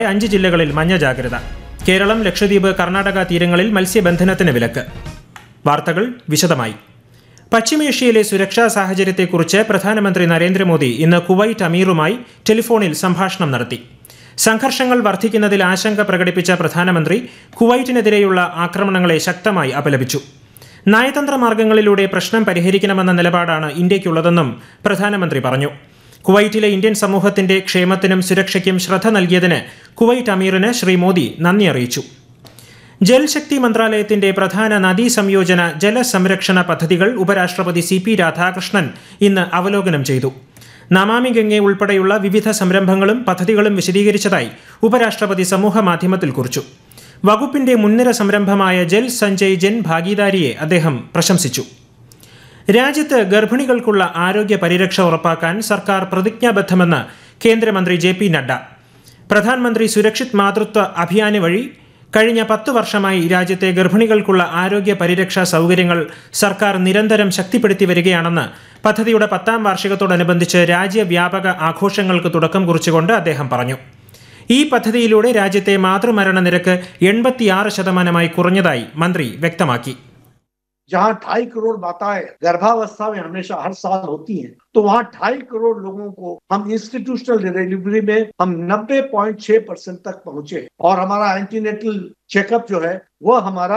അഞ്ച് ജില്ലകളിൽ മഞ്ഞ ജാഗ്രത കേരളം ലക്ഷദ്വീപ് കർണാടക തീരങ്ങളിൽ മത്സ്യബന്ധനത്തിന് വിലക്ക് വാർത്തകൾ വിശദമായി പശ്ചിമേഷ്യയിലെ സുരക്ഷാ സാഹചര്യത്തെക്കുറിച്ച് പ്രധാനമന്ത്രി നരേന്ദ്രമോദി ഇന്ന് കുവൈറ്റ് അമീറുമായി ടെലിഫോണിൽ സംഭാഷണം നടത്തി സംഘർഷങ്ങൾ വർദ്ധിക്കുന്നതിൽ ആശങ്ക പ്രകടിപ്പിച്ച പ്രധാനമന്ത്രി കുവൈറ്റിനെതിരെയുള്ള ആക്രമണങ്ങളെ ശക്തമായി അപലപിച്ചു നയതന്ത്ര മാർഗങ്ങളിലൂടെ പ്രശ്നം പരിഹരിക്കണമെന്ന നിലപാടാണ് ഇന്ത്യയ്ക്കുള്ളതെന്നും പ്രധാനമന്ത്രി പറഞ്ഞു കുവൈറ്റിലെ ഇന്ത്യൻ സമൂഹത്തിന്റെ ക്ഷേമത്തിനും സുരക്ഷയ്ക്കും ശ്രദ്ധ നൽകിയതിന് കുവൈറ്റ് അമീറിന് ശ്രീ മോദി നന്ദി അറിയിച്ചു ജൽശക്തി മന്ത്രാലയത്തിന്റെ പ്രധാന നദീ സംയോജന ജലസംരക്ഷണ പദ്ധതികൾ ഉപരാഷ്ട്രപതി സി പി രാധാകൃഷ്ണൻ ഇന്ന് അവലോകനം ചെയ്തു നമാമി ഗംഗെ ഉൾപ്പെടെയുള്ള വിവിധ സംരംഭങ്ങളും പദ്ധതികളും വിശദീകരിച്ചതായി ഉപരാഷ്ട്രപതി സമൂഹ മാധ്യമത്തിൽ കുറിച്ചു വകുപ്പിന്റെ മുൻനിര സംരംഭമായ ജൽ സഞ്ജയ് ജൻ ഭാഗീദാരിയെ അദ്ദേഹം പ്രശംസിച്ചു രാജ്യത്ത് ഗർഭിണികൾക്കുള്ള ആരോഗ്യ പരിരക്ഷ ഉറപ്പാക്കാൻ സർക്കാർ പ്രതിജ്ഞാബദ്ധമെന്ന് കേന്ദ്രമന്ത്രി ജെ പി നഡ്ഡ പ്രധാനമന്ത്രി സുരക്ഷിത് മാതൃത്വ അഭിയാന് വഴി കഴിഞ്ഞ പത്ത് വർഷമായി രാജ്യത്തെ ഗർഭിണികൾക്കുള്ള ആരോഗ്യ പരിരക്ഷാ സൗകര്യങ്ങൾ സർക്കാർ നിരന്തരം ശക്തിപ്പെടുത്തി വരികയാണെന്ന് പദ്ധതിയുടെ പത്താം വാർഷികത്തോടനുബന്ധിച്ച് രാജ്യവ്യാപക ആഘോഷങ്ങൾക്ക് തുടക്കം കുറിച്ചുകൊണ്ട് അദ്ദേഹം പറഞ്ഞു ഈ പദ്ധതിയിലൂടെ രാജ്യത്തെ മാതൃമരണ നിരക്ക് എൺപത്തിയാറ് ശതമാനമായി കുറഞ്ഞതായി മന്ത്രി വ്യക്തമാക്കി जहाँ ढाई करोड़ माताएं गर्भावस्था में हमेशा हर साल होती हैं तो वहाँ ढाई करोड़ लोगों को हम इंस्टीट्यूशनल डिलीवरी में हम 90.6 परसेंट तक पहुंचे और हमारा एंटीनेटल चेकअप जो है वह हमारा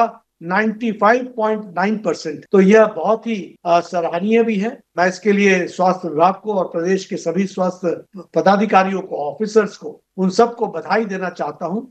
95.9 परसेंट तो यह बहुत ही अ, सराहनीय भी है मैं इसके लिए स्वास्थ्य विभाग को और प्रदेश के सभी स्वास्थ्य पदाधिकारियों को ऑफिसर्स को उन सबको बधाई देना चाहता हूँ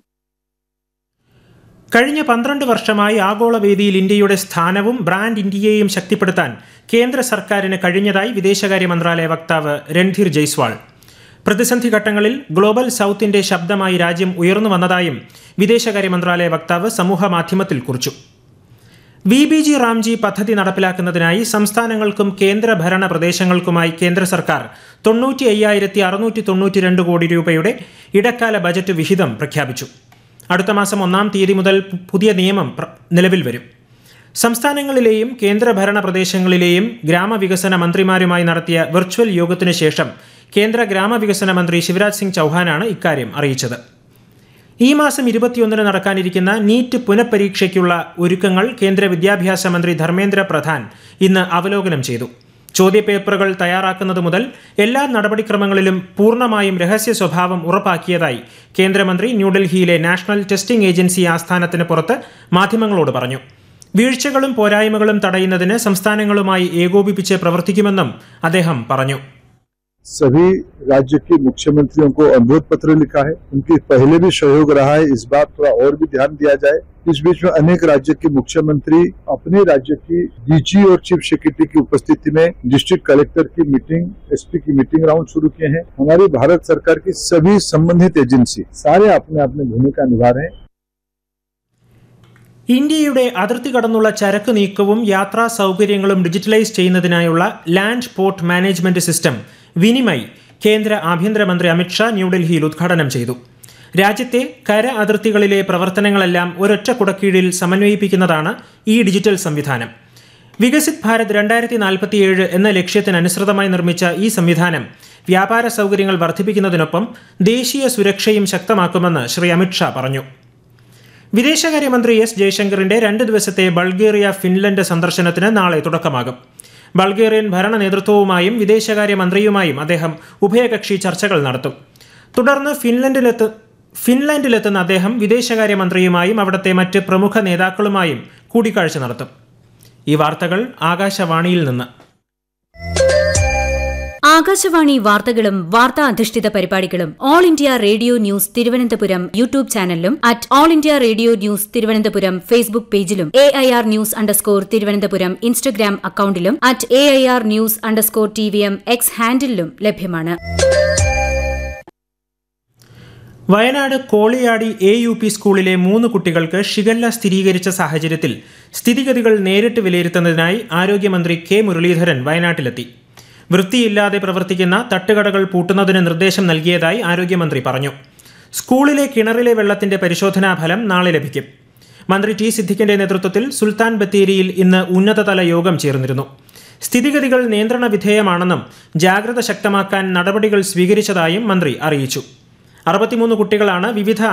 കഴിഞ്ഞ പന്ത്രണ്ട് വർഷമായി ആഗോള വേദിയിൽ ഇന്ത്യയുടെ സ്ഥാനവും ബ്രാൻഡ് ഇന്ത്യയെയും ശക്തിപ്പെടുത്താൻ കേന്ദ്ര സർക്കാരിന് കഴിഞ്ഞതായി വിദേശകാര്യ മന്ത്രാലയ വക്താവ് രൺധീർ ജയ്സ്വാൾ പ്രതിസന്ധി ഘട്ടങ്ങളിൽ ഗ്ലോബൽ സൗത്തിന്റെ ശബ്ദമായി രാജ്യം ഉയർന്നു വന്നതായും വിദേശകാര്യ മന്ത്രാലയ വക്താവ് സമൂഹ മാധ്യമത്തിൽ കുറിച്ചു വി ബി ജി റാംജി പദ്ധതി നടപ്പിലാക്കുന്നതിനായി സംസ്ഥാനങ്ങൾക്കും കേന്ദ്രഭരണ പ്രദേശങ്ങൾക്കുമായി കേന്ദ്ര സർക്കാർ തൊണ്ണൂറ്റി അയ്യായിരത്തി അറുന്നൂറ്റി തൊണ്ണൂറ്റി രണ്ട് കോടി രൂപയുടെ ഇടക്കാല ബജറ്റ് വിഹിതം പ്രഖ്യാപിച്ചു അടുത്ത മാസം ഒന്നാം തീയതി മുതൽ പു- പുതിയ നിയമം പ്ര- നിലവിൽ വരും സംസ്ഥാനങ്ങളിലെയും കേന്ദ്രഭരണ പ്രദേശങ്ങളിലെയും ഗ്രാമവികസന മന്ത്രിമാരുമായി നടത്തിയ വെർച്വൽ യോഗത്തിനു ശേഷം കേന്ദ്ര ഗ്രാമവികസന മന്ത്രി ശിവരാജ് സിംഗ് ചൗഹാനാണ് ഇക്കാര്യം അറിയിച്ചത് ഈ മാസം ഇരുപത്തിയൊന്നിന് നടക്കാനിരിക്കുന്ന നീറ്റ് പുനഃപരീക്ഷയ്ക്കുള്ള ഒരുക്കങ്ങൾ കേന്ദ്ര വിദ്യാഭ്യാസ മന്ത്രി ധർമ്മേന്ദ്ര പ്രധാൻ ഇന്ന് അവലോകനം ചെയ്തു ചോദ്യപേപ്പറുകൾ തയ്യാറാക്കുന്നത് മുതൽ എല്ലാ നടപടിക്രമങ്ങളിലും പൂർണ്ണമായും രഹസ്യ സ്വഭാവം ഉറപ്പാക്കിയതായി കേന്ദ്രമന്ത്രി ന്യൂഡൽഹിയിലെ നാഷണൽ ടെസ്റ്റിംഗ് ഏജൻസി ആസ്ഥാനത്തിന് പുറത്ത് മാധ്യമങ്ങളോട് പറഞ്ഞു വീഴ്ചകളും പോരായ്മകളും തടയുന്നതിന് സംസ്ഥാനങ്ങളുമായി ഏകോപിപ്പിച്ച് പ്രവർത്തിക്കുമെന്നും അദ്ദേഹം പറഞ്ഞു सभी राज्य के मुख्यमंत्रियों को अनुरोध पत्र लिखा है उनके पहले भी सहयोग रहा है इस बार थोड़ा और भी ध्यान दिया जाए इस बीच में अनेक राज्य के मुख्यमंत्री अपने राज्य की डीजी और चीफ सेक्रेटरी की उपस्थिति में डिस्ट्रिक्ट कलेक्टर की मीटिंग एसपी की मीटिंग राउंड शुरू किए हैं हमारी भारत सरकार की सभी संबंधित एजेंसी सारे अपने अपने भूमिका निभा रहे हैं ഇന്ത്യയുടെ അതിർത്തി കടന്നുള്ള ചരക്ക് നീക്കവും യാത്രാ സൗകര്യങ്ങളും ഡിജിറ്റലൈസ് ചെയ്യുന്നതിനായുള്ള land port management system Vinimay കേന്ദ്ര ആഭ്യന്തരമന്ത്രി അമിത്ഷാ ന്യൂഡൽഹിയിൽ ഉദ്ഘാടനം ചെയ്തു രാജ്യത്തെ കര അതിർത്തികളിലെ പ്രവർത്തനങ്ങളെല്ലാം ഒരൊറ്റ കുടക്കീഴിൽ സമന്വയിപ്പിക്കുന്നതാണ് ഈ ഡിജിറ്റൽ സംവിധാനം വികസിത് ഭാരത് രണ്ടായിരത്തി നാൽപ്പത്തിയേഴ് എന്ന ലക്ഷ്യത്തിനനുസൃതമായി നിർമ്മിച്ച ഈ സംവിധാനം വ്യാപാര സൗകര്യങ്ങൾ വർദ്ധിപ്പിക്കുന്നതിനൊപ്പം ദേശീയ സുരക്ഷയും ശക്തമാക്കുമെന്ന് ശ്രീ അമിത്ഷാ പറഞ്ഞു വിദേശകാര്യമന്ത്രി എസ് ജയശങ്കറിന്റെ രണ്ട് ദിവസത്തെ ബൾഗേറിയ ഫിൻലൻഡ് സന്ദർശനത്തിന് നാളെ തുടക്കമാകും ബൾഗേറിയൻ ഭരണ നേതൃത്വവുമായും വിദേശകാര്യമന്ത്രിയുമായും അദ്ദേഹം ഉഭയകക്ഷി ചർച്ചകൾ നടത്തും തുടർന്ന് ഫിൻലൻഡിലെത്ത് ഫിൻലാൻഡിലെത്തുന്ന അദ്ദേഹം വിദേശകാര്യമന്ത്രിയുമായും അവിടുത്തെ മറ്റ് പ്രമുഖ നേതാക്കളുമായും കൂടിക്കാഴ്ച നടത്തും ഈ വാർത്തകൾ ആകാശവാണിയിൽ നിന്ന് ആകാശവാണി വാർത്തകളും വാർത്താ അധിഷ്ഠിത പരിപാടികളും All India Radio news Thiruvananthapuram YouTube ചാനലിലും at All India Radio news Thiruvananthapuram Facebook പേജിലും A I R news underscore Thiruvananthapuram Instagram അക്കൌണ്ടിലും at A I R news underscore T V M X ഹാൻഡിലും ലഭ്യമാണ് Wayanad Koliyadi A U P സ്കൂളിലെ മൂന്ന് കുട്ടികൾക്ക് ഷിഗല്ല സ്ഥിരീകരിച്ച സാഹചര്യത്തിൽ സ്ഥിതിഗതികൾ നേരിട്ട് വിലയിരുത്തുന്നതിനായി ആരോഗ്യമന്ത്രി കെ മുരളീധരൻ വയനാട്ടിലെത്തി വൃത്തിയില്ലാതെ പ്രവർത്തിക്കുന്ന തട്ടുകടകൾ പൂട്ടുന്നതിന് നിർദ്ദേശം നൽകിയതായി ആരോഗ്യമന്ത്രി പറഞ്ഞു സ്കൂളിലെ കിണറിലെ വെള്ളത്തിന്റെ പരിശോധനാ ഫലം നാളെ ലഭിക്കും മന്ത്രി ടി സിദ്ദിഖിന്റെ നേതൃത്വത്തിൽ സുൽത്താൻ ബത്തേരിയിൽ ഇന്ന് ഉന്നതതല യോഗം ചേർന്നിരുന്നു സ്ഥിതിഗതികൾ നിയന്ത്രണ വിധേയമാണെന്നും ജാഗ്രത ശക്തമാക്കാൻ നടപടികൾ സ്വീകരിച്ചതായും മന്ത്രി അറിയിച്ചു അറുപത്തിമൂന്ന് കുട്ടികളാണ് വിവിധ